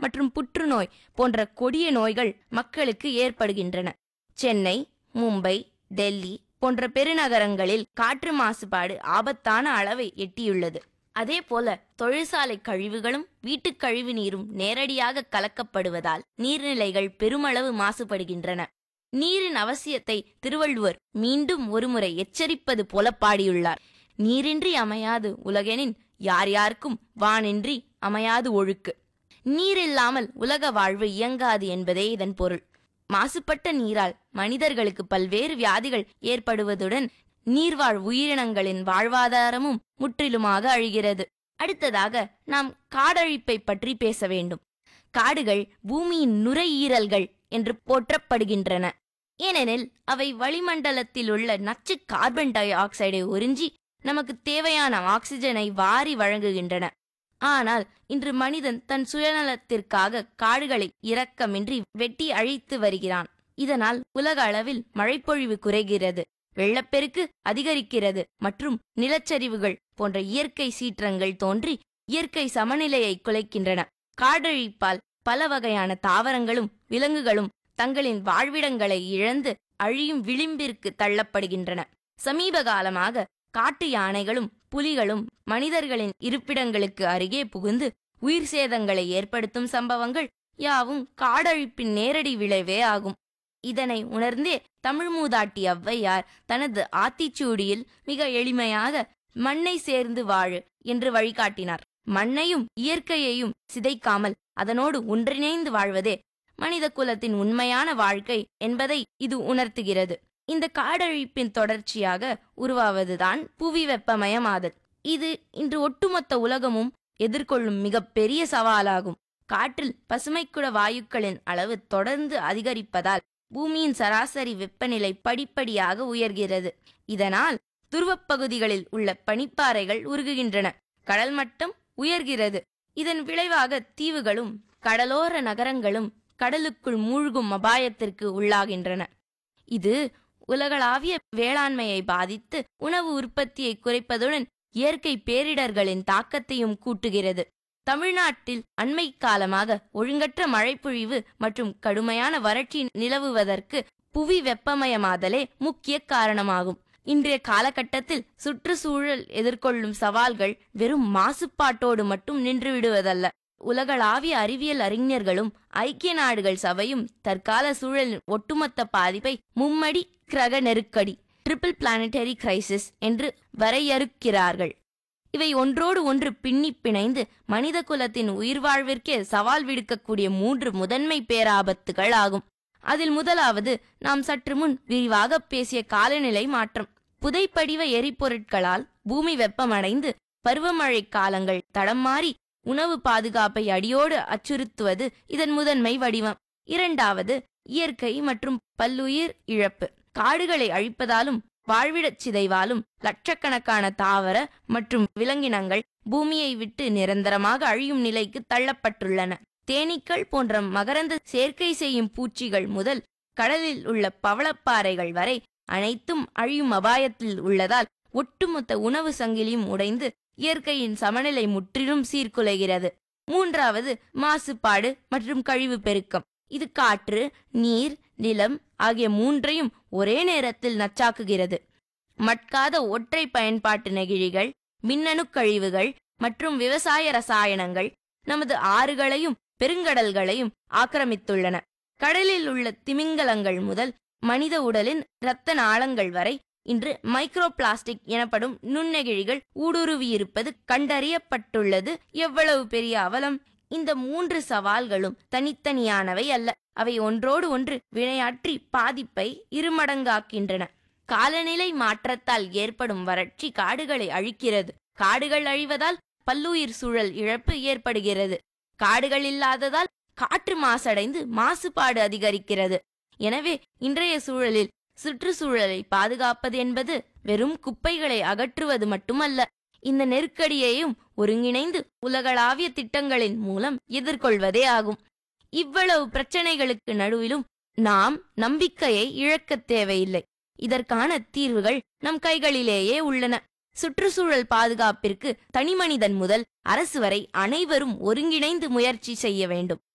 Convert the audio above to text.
மற்றும் புற்றுநோய் போன்ற கொடிய நோய்கள் மக்களுக்கு ஏற்படுகின்றன சென்னை மும்பை டெல்லி போன்ற பெருநகரங்களில் காற்று மாசுபாடு ஆபத்தான அளவை எட்டியுள்ளது அதேபோல தொழிற்சாலை கழிவுகளும் வீட்டுக் கழிவு நீரும் நேரடியாக கலக்கப்படுவதால் நீர்நிலைகள் பெருமளவு மாசுபடுகின்றன நீரின் அவசியத்தை திருவள்ளுவர் மீண்டும் ஒருமுறை எச்சரிப்பது போல பாடியுள்ளார் நீரின்றி அமையாது உலகெனின் யார் யாருக்கும் வானின்றி அமையாது ஒழுக்கு நீரில்லாமல் உலக வாழ்வு இயங்காது என்பதே இதன் பொருள் மாசுபட்ட நீரால் மனிதர்களுக்கு பல்வேறு வியாதிகள் ஏற்படுவதுடன் நீர்வாழ் உயிரினங்களின் வாழ்வாதாரமும் முற்றிலுமாக அழிகிறது அடுத்ததாக நாம் காடழிப்பை பற்றி பேச வேண்டும் காடுகள் பூமியின் நுரையீரல்கள் என்று போற்றப்படுகின்றன ஏனெனில் அவை வளிமண்டலத்தில் உள்ள நச்சு கார்பன் டை ஆக்சைடை உறிஞ்சி நமக்கு தேவையான ஆக்சிஜனை வாரி வழங்குகின்றன ஆனால் இன்று மனிதன் தன் சுயநலத்திற்காக காடுகளை இரக்கமின்றி வெட்டி அழித்து வருகிறான் இதனால் உலக அளவில் மழைப்பொழிவு குறைகிறது வெள்ளப்பெருக்கு அதிகரிக்கிறது மற்றும் நிலச்சரிவுகள் போன்ற இயற்கை சீற்றங்கள் தோன்றி இயற்கை சமநிலையை குலைக்கின்றன காடழிப்பால் பல வகையான தாவரங்களும் விலங்குகளும் தங்களின் வாழ்விடங்களை இழந்து அழியும் விளிம்பிற்கு தள்ளப்படுகின்றன சமீப காலமாக காட்டு யானைகளும் புலிகளும் மனிதர்களின் இருப்பிடங்களுக்கு அருகே புகுந்து உயிர் சேதங்களை ஏற்படுத்தும் சம்பவங்கள் யாவும் காடழிப்பின் நேரடி விளைவே ஆகும் இதனை உணர்ந்தே தமிழ் மூதாட்டி ஔவையார் தனது ஆத்திச்சூடியில் மிக எளிமையாக மண்ணை சேர்ந்து வாழு என்று வழிகாட்டினார் மண்ணையும் இயற்கையையும் சிதைக்காமல் அதனோடு ஒன்றிணைந்து வாழ்வதே மனித குலத்தின் உண்மையான வாழ்க்கை என்பதை இது உணர்த்துகிறது இந்த காடழிப்பின் தொடர்ச்சியாக உருவாவதுதான் புவி வெப்பமயமாதல் இது இன்று ஒட்டுமொத்த உலகமும் எதிர்கொள்ளும் மிகப்பெரிய சவாலாகும் காற்றில் பசுமைக்குட வாயுக்களின் அளவு தொடர்ந்து அதிகரிப்பதால் பூமியின் சராசரி வெப்பநிலை படிப்படியாக உயர்கிறது இதனால் துருவப்பகுதிகளில் உள்ள பனிப்பாறைகள் உருகுகின்றன கடல் மட்டம் உயர்கிறது இதன் விளைவாக தீவுகளும் கடலோர நகரங்களும் கடலுக்குள் மூழ்கும் அபாயத்திற்கு உள்ளாகின்றன இது உலகளாவிய வேளாண்மையை பாதித்து உணவு உற்பத்தியை குறைப்பதுடன் இயற்கை பேரிடர்களின் தாக்கத்தையும் கூட்டுகிறது தமிழ்நாட்டில் அண்மை காலமாக ஒழுங்கற்ற மழைப்பொழிவு மற்றும் கடுமையான வறட்சி நிலவுவதற்கு புவி வெப்பமயமாதலே முக்கிய காரணமாகும் இன்றைய காலகட்டத்தில் சுற்றுச்சூழல் எதிர்கொள்ளும் சவால்கள் வெறும் மாசுபாட்டோடு மட்டும் நின்றுவிடுவதல்ல உலகளாவிய அறிவியல் அறிஞர்களும் ஐக்கிய நாடுகள் சபையும் தற்கால சூழலின் ஒட்டுமொத்த பாதிப்பை மும்மடி கிரக நெருக்கடி ட்ரிபிள் பிளானட்டரி கிரைசிஸ் என்று வரையறுக்கிறார்கள் இவை ஒன்றோடு ஒன்று பின்னி பிணைந்து மனித குலத்தின் உயிர் வாழ்விற்கே சவால் விடுக்கக்கூடிய மூன்று முதன்மை பேராபத்துகள் ஆகும் அதில் முதலாவது நாம் சற்று முன் விரிவாக பேசிய காலநிலை மாற்றம் புதைப்படிவ எரிபொருட்களால் பூமி வெப்பமடைந்து பருவமழை காலங்கள் தடம் மாறி உணவு பாதுகாப்பை அடியோடு அச்சுறுத்துவது இதன் முதன்மை வடிவம் இரண்டாவது இயற்கை மற்றும் பல்லுயிர் இழப்பு காடுகளை அழிப்பதாலும் வாழ்விடச் சிதைவாலும் லட்சக்கணக்கான தாவர மற்றும் விலங்கினங்கள் பூமியை விட்டு நிரந்தரமாக அழியும் நிலைக்கு தள்ளப்பட்டுள்ளன தேனீக்கள் போன்ற மகரந்த சேர்க்கை செய்யும் பூச்சிகள் முதல் கடலில் உள்ள பவளப்பாறைகள் வரை அனைத்தும் அழியும் அபாயத்தில் உள்ளதால் ஒட்டுமொத்த உணவு சங்கிலியும் உடைந்து இயற்கையின் சமநிலை முற்றிலும் சீர்குலைகிறது மூன்றாவது மாசுபாடு மற்றும் கழிவு பெருக்கம் இது காற்று நீர் நிலம் ஆகிய மூன்றையும் ஒரே நேரத்தில் நச்சாக்குகிறது மட்காத ஒற்றை பயன்பாட்டு நெகிழிகள் மின்னணு கழிவுகள் மற்றும் விவசாய ரசாயனங்கள் நமது ஆறுகளையும் பெருங்கடல்களையும் ஆக்கிரமித்துள்ளன கடலில் உள்ள திமிங்கலங்கள் முதல் மனித உடலின் இரத்த நாளங்கள் வரை இன்று மைக்ரோ பிளாஸ்டிக் எனப்படும் நுண்ணெகிழிகள் ஊடுருவியிருப்பது கண்டறியப்பட்டுள்ளது எவ்வளவு பெரிய அவலம் இந்த மூன்று சவால்களும் தனித்தனியானவை அல்ல அவை ஒன்றோடு ஒன்று வினையாற்றி பாதிப்பை இருமடங்காக்கின்றன காலநிலை மாற்றத்தால் ஏற்படும் வறட்சி காடுகளை அழிக்கிறது காடுகள் அழிவதால் பல்லுயிர் சூழல் இழப்பு ஏற்படுகிறது காடுகள் இல்லாததால் காற்று மாசடைந்து மாசுபாடு அதிகரிக்கிறது எனவே இன்றைய சூழலில் சுற்றுச்சூழலை பாதுகாப்பது என்பது வெறும் குப்பைகளை அகற்றுவது மட்டுமல்ல இந்த நெருக்கடியையும் ஒருங்கிணைந்து உலகளாவிய திட்டங்களின் மூலம் எதிர்கொள்வதே ஆகும் இவ்வளவு பிரச்சனைகளுக்கு நடுவிலும் நாம் நம்பிக்கையை இழக்கத் தேவையில்லை இதற்கான தீர்வுகள் நம் கைகளிலேயே உள்ளன சுற்றுச்சூழல் பாதுகாப்பிற்கு தனிமனிதன் முதல் அரசு வரை அனைவரும் ஒருங்கிணைந்து முயற்சி செய்ய வேண்டும்